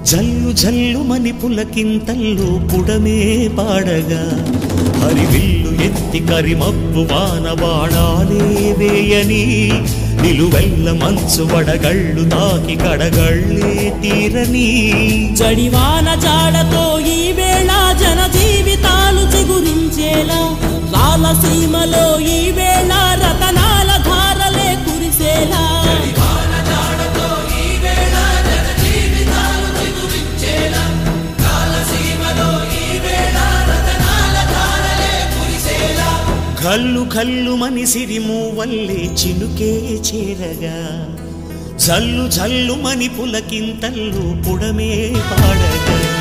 జల్లు జల్లు మని పులకింతల్లు పుడమే పాడగా హరివిల్లు ఎత్తి కరిమప్పు వాన బాణాలే వేయని నిలువెల్ల మంచు వడగళ్ళు తాకి కడగళ్ళే తీరని జడివాన జాడతో ఈ వేళ జన జీవితాలు చిగురించేలా రాలసీమలో ఈ వేళ రతనాల ధారలే కురిసేలా కల్లు కల్లు మని సిరిము వల్లే చినుకే చేరగా జల్లు జల్లు మని పులకింతల్లు పుడమే పాడగా